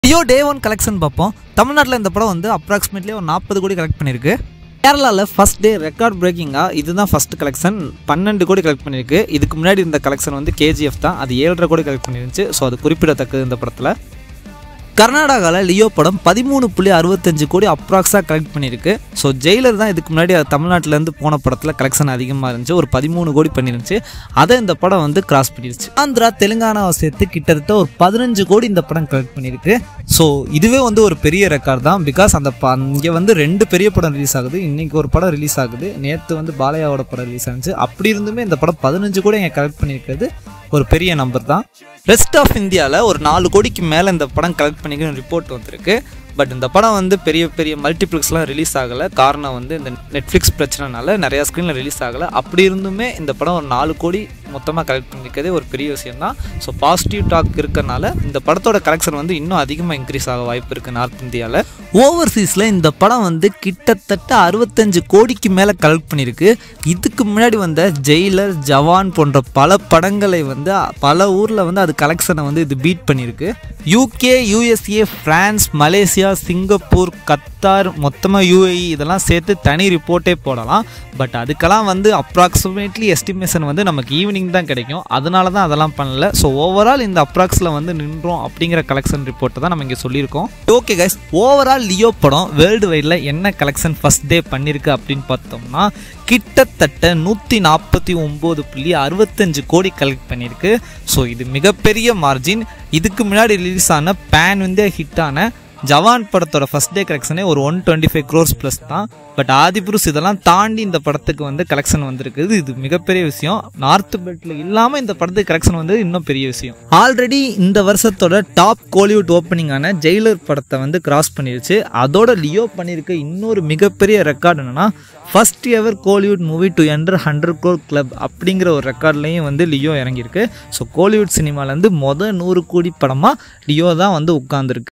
Leo day one collection பார்ப்போம் தமிழ்நாட்டில் இந்த படம் வந்து அப்ராக்சிமேட்லி ஒரு நாற்பது கோடி கலெக்ட் பண்ணியிருக்கு கேரளாவில் ஃபர்ஸ்ட் டே ரெக்கார்ட் பிரேக்கிங்காக இதுதான் ஃபர்ஸ்ட் கலெக்ஷன் பன்னெண்டு கோடி கலெக்ட் பண்ணியிருக்கு இதுக்கு முன்னாடி இருந்த கலெக்ஷன் வந்து கேஜிஎஃப் தான் அது ஏழரை கோடி கலெக்ட் பண்ணிருந்துச்சு ஸோ அது குறிப்பிடத்தக்கது இந்த படத்தில் கர்நாடகாவில் லியோ படம் பதிமூணு புள்ளி அறுபத்தஞ்சு கோடி அப்ராக்ஸாக கலெக்ட் பண்ணியிருக்கு ஸோ ஜெயிலர் தான் இதுக்கு முன்னாடி அது தமிழ்நாட்டிலேருந்து போன படத்தில் கலெக்ஷன் அதிகமாக இருந்துச்சு ஒரு பதிமூணு கோடி பண்ணிருந்துச்சு அதை இந்த படம் வந்து கிராஸ் பண்ணிருச்சு ஆந்திரா தெலுங்கானாவை சேர்த்து கிட்டத்தட்ட ஒரு பதினஞ்சு கோடி இந்த படம் கலெக்ட் பண்ணியிருக்கு ஸோ இதுவே வந்து ஒரு பெரிய ரெக்கார்ட் தான் பிகாஸ் அந்த ப இங்கே வந்து ரெண்டு பெரிய படம் ரிலீஸ் ஆகுது இன்றைக்கி ஒரு படம் ரிலீஸ் ஆகுது நேற்று வந்து பாலையாவோட படம் ரிலீஸ் ஆனிச்சு அப்படி இருந்துமே இந்த படம் பதினஞ்சு கோடி இங்கே கலெக்ட் பண்ணியிருக்கிறது ஒரு பெரிய நம்பர் தான் ரெஸ்ட் ஆஃப் இந்தியாவில் ஒரு நாலு கோடிக்கு மேலே இந்த படம் கலெக்ட் பண்ணிக்கணும் ரிப்போர்ட் வந்திருக்கு பட் இந்த படம் வந்து பெரிய பெரிய மல்டிப்ளெக்ஸ்லாம் ரிலீஸ் ஆகலை காரணம் வந்து இந்த நெட்ஃப்ளிக்ஸ் பிரச்சனைனால நிறையா ஸ்க்ரீனில் ரிலீஸ் ஆகலை அப்படி இருந்துமே இந்த படம் ஒரு நாலு கோடி மொத்தமாக கலெக்ட் பண்ணிக்கிறதே ஒரு பெரிய விஷயம் தான் ஸோ பாசிட்டிவ் டாக் இருக்கறனால இந்த படத்தோட கலெக்ஷன் வந்து இன்னும் அதிகமாக இன்க்ரீஸ் ஆக வாய்ப்பு இருக்குது நார்த் இந்தியாவில் ஓவர்சீஸில் இந்த படம் வந்து கிட்டத்தட்ட அறுபத்தஞ்சு கோடிக்கு மேலே கலெக்ட் பண்ணியிருக்கு இதுக்கு முன்னாடி வந்த ஜெயிலர் ஜவான் போன்ற பல படங்களை வந்து பல ஊரில் வந்து அது கலெக்ஷனை வந்து இது பீட் பண்ணியிருக்கு UK USA France Malaysia Singapore Qatar மொத்தமாக யூஏஇ இதெல்லாம் சேர்த்து தனி ரிப்போர்ட்டே போடலாம் பட் அதுக்கெல்லாம் வந்து அப்ராக்சிமேட்லி எஸ்டிமேஷன் வந்து நமக்கு ஈவினிங் தான் கிடைக்கும் அதனால தான் அதெல்லாம் பண்ணல ஸோ ஓவரால் இந்த அப்ராக்ஸில் வந்து நின்றோம் அப்படிங்கிற கலெக்ஷன் ரிப்போர்ட்டை தான் நம்ம இங்கே சொல்லியிருக்கோம் ஓகே கைஸ் ஓவரால் லியோ படம் வேர்ல்டு வைடில் என்ன கலெக்ஷன் ஃபஸ்ட் டே பண்ணியிருக்கு அப்படின்னு பார்த்தோம்னா கிட்டத்தட்ட நூற்றி நாற்பத்தி ஒம்பது புள்ளி அறுபத்தஞ்சு கோடி கலெக்ட் பண்ணியிருக்கு ஸோ இது மிகப்பெரிய மார்ஜின் இதுக்கு முன்னாடி ரிலீஸ் ஆன பேன் இந்தியா ஹிட்டான ஜவான் படத்தோட ஃபஸ்ட் டே கலெக்ஷனே ஒரு one twenty five crores plus தான் பட் ஆதிபுருஷ் இதெல்லாம் தாண்டி இந்த படத்துக்கு வந்து கலெக்ஷன் வந்திருக்குது இது மிகப்பெரிய விஷயம் நார்த் பெல்ட்டில் இல்லாமல் இந்த படத்துக்கு கலெக்ஷன் வந்து இன்னும் பெரிய விஷயம் ஆல்ரெடி இந்த வருஷத்தோட டாப் கோலிவுட் ஓப்பனிங்கான ஜெயிலர் படத்தை வந்து கிராஸ் பண்ணிருச்சு அதோட லியோ பண்ணியிருக்க இன்னொரு மிகப்பெரிய ரெக்கார்டு என்னன்னா first ever Kollywood movie to enter hundred crore club அப்படிங்கிற ஒரு ரெக்கார்ட்லேயும் வந்து லியோ இறங்கியிருக்கு ஸோ கோலிவுட் சினிமாலேருந்து மொதல் நூறு கோடி படமாக லியோ தான் வந்து உட்காந்துருக்கு